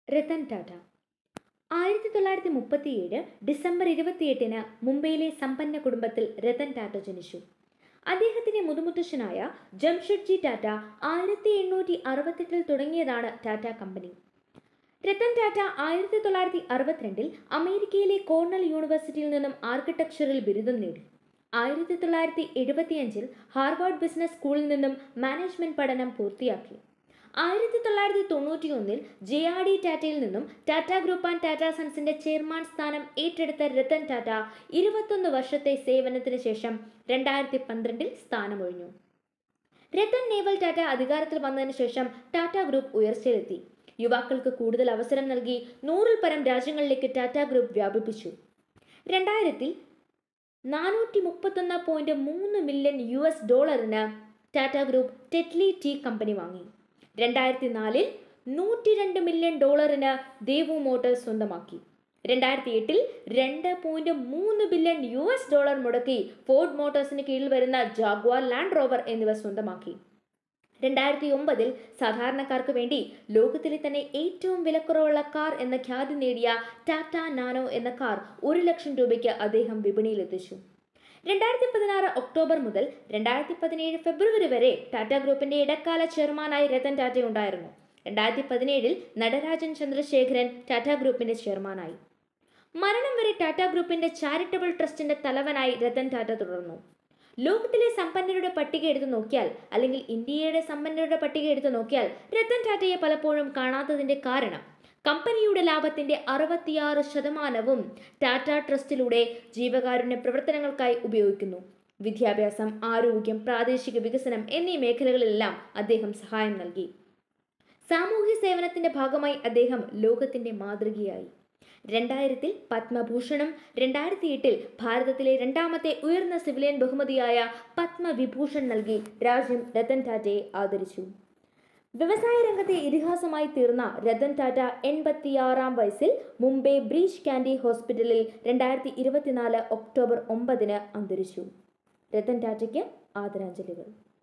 രതൻ ടാറ്റ ആയിരത്തി തൊള്ളായിരത്തി മുപ്പത്തിയേഴ് ഡിസംബർ ഇരുപത്തിയെട്ടിന് മുംബൈയിലെ സമ്പന്ന കുടുംബത്തിൽ രതൻ ടാറ്റ ജനിച്ചു അദ്ദേഹത്തിന്റെ മുതുമുത്തശ്ശനായ ജംഷഡ്ജി ടാറ്റ ആയിരത്തി എണ്ണൂറ്റി അറുപത്തെട്ടിൽ തുടങ്ങിയതാണ് ടാറ്റ കമ്പനി രത്തൻ ടാറ്റ ആയിരത്തി തൊള്ളായിരത്തി അറുപത്തിരണ്ടിൽ അമേരിക്കയിലെ കോർണൽ യൂണിവേഴ്സിറ്റിയിൽ നിന്നും ആർക്കിടെക്ചറിൽ ബിരുദം നേടി ആയിരത്തി തൊള്ളായിരത്തി എഴുപത്തിയഞ്ചിൽ ഹാർവാർഡ് ബിസിനസ് സ്കൂളിൽ നിന്നും മാനേജ്മെന്റ് പഠനം പൂർത്തിയാക്കി ആയിരത്തി തൊള്ളായിരത്തി തൊണ്ണൂറ്റി ഒന്നിൽ ജെ ആർ ഡി ടാറ്റയിൽ നിന്നും ടാറ്റ ഗ്രൂപ്പ് ആൻഡ് ടാറ്റ സൺസിന്റെ ചെയർമാൻ സ്ഥാനം ഏറ്റെടുത്ത രത്തൻ ടാറ്റ ഇരുപത്തൊന്ന് വർഷത്തെ സേവനത്തിന് ശേഷം രണ്ടായിരത്തി പന്ത്രണ്ടിൽ സ്ഥാനമൊഴിഞ്ഞു രത്തൻ നേവൽ ടാറ്റ അധികാരത്തിൽ വന്നതിന് ശേഷം ടാറ്റ ഗ്രൂപ്പ് ഉയർച്ചയിലെത്തി യുവാക്കൾക്ക് കൂടുതൽ അവസരം നൽകി നൂറിൽ പരം രാജ്യങ്ങളിലേക്ക് ടാറ്റ ഗ്രൂപ്പ് വ്യാപിപ്പിച്ചു രണ്ടായിരത്തിൽ നാനൂറ്റി മുപ്പത്തൊന്ന് പോയിന്റ് മൂന്ന് മില്യൺ യു എസ് ഡോളറിന് Tata group Tetley tea company വാങ്ങി രണ്ടായിരത്തി നാലിൽ നൂറ്റി രണ്ട് മില്യൺ ഡോളറിന് ദേവു മോട്ടോഴ്സ് സ്വന്തമാക്കി രണ്ടായിരത്തി എട്ടിൽ രണ്ട് പോയിന്റ് മൂന്ന് ബില്യൺ യു എസ് ഡോളർ മുടക്കി ഫോർഡ് മോട്ടോഴ്സിന് കീഴിൽ വരുന്ന ജാഗ്വാർ ലാൻഡ് റോവർ എന്നിവ സ്വന്തമാക്കി രണ്ടായിരത്തി ഒമ്പതിൽ സാധാരണക്കാർക്ക് വേണ്ടി ലോകത്തിലെ തന്നെ ഏറ്റവും വിലക്കുറവുള്ള കാർ എന്ന ഖ്യാതി നേടിയ ടാറ്റ നാനോ എന്ന കാർ ഒരു ലക്ഷം രൂപയ്ക്ക് അദ്ദേഹം വിപണിയിലെത്തിച്ചു രണ്ടായിരത്തി പതിനാറ് ഒക്ടോബർ മുതൽ രണ്ടായിരത്തി പതിനേഴ് ഫെബ്രുവരി വരെ ടാറ്റ ഗ്രൂപ്പിന്റെ ഇടക്കാല ചെയർമാനായി രതൻ ടാറ്റ ഉണ്ടായിരുന്നു രണ്ടായിരത്തി പതിനേഴിൽ നടരാജൻ ചന്ദ്രശേഖരൻ ടാറ്റ ഗ്രൂപ്പിന്റെ ചെയർമാനായി മരണം വരെ ടാറ്റ ഗ്രൂപ്പിന്റെ ചാരിറ്റബിൾ ട്രസ്റ്റിന്റെ തലവനായി രതൻ ടാറ്റ തുടർന്നു ലോകത്തിലെ സമ്പന്നരുടെ പട്ടിക എടുത്തു നോക്കിയാൽ അല്ലെങ്കിൽ ഇന്ത്യയുടെ സമ്പന്നരുടെ പട്ടിക എടുത്തു നോക്കിയാൽ രത്തൻ ടാറ്റയെ പലപ്പോഴും കാണാത്തതിന്റെ കാരണം കമ്പനിയുടെ ലാഭത്തിന്റെ അറുപത്തിയാറ് ശതമാനവും ടാറ്റ ട്രസ്റ്റിലൂടെ ജീവകാരുണ്യ പ്രവർത്തനങ്ങൾക്കായി ഉപയോഗിക്കുന്നു വിദ്യാഭ്യാസം ആരോഗ്യം പ്രാദേശിക വികസനം എന്നീ മേഖലകളിലെല്ലാം അദ്ദേഹം സഹായം നൽകി സാമൂഹ്യ സേവനത്തിന്റെ ഭാഗമായി അദ്ദേഹം ലോകത്തിന്റെ മാതൃകയായി രണ്ടായിരത്തിൽ പത്മഭൂഷണം രണ്ടായിരത്തി എട്ടിൽ ഭാരതത്തിലെ രണ്ടാമത്തെ ഉയർന്ന സിവിലിയൻ ബഹുമതിയായ പത്മവിഭൂഷൺ നൽകി രാജ്യം രത്തൻ ടാറ്റയെ ആദരിച്ചു വ്യവസായ രംഗത്തെ ഇതിഹാസമായി തീർന്ന രത്തൻ ടാറ്റ എൺപത്തിയാറാം വയസ്സിൽ മുംബൈ ബ്രീച്ച് കാൻഡി ഹോസ്പിറ്റലിൽ രണ്ടായിരത്തി ഇരുപത്തിനാല് ഒക്ടോബർ ഒമ്പതിന് അന്തരിച്ചു രത്തൻ ടാറ്റയ്ക്ക് ആദരാഞ്ജലികൾ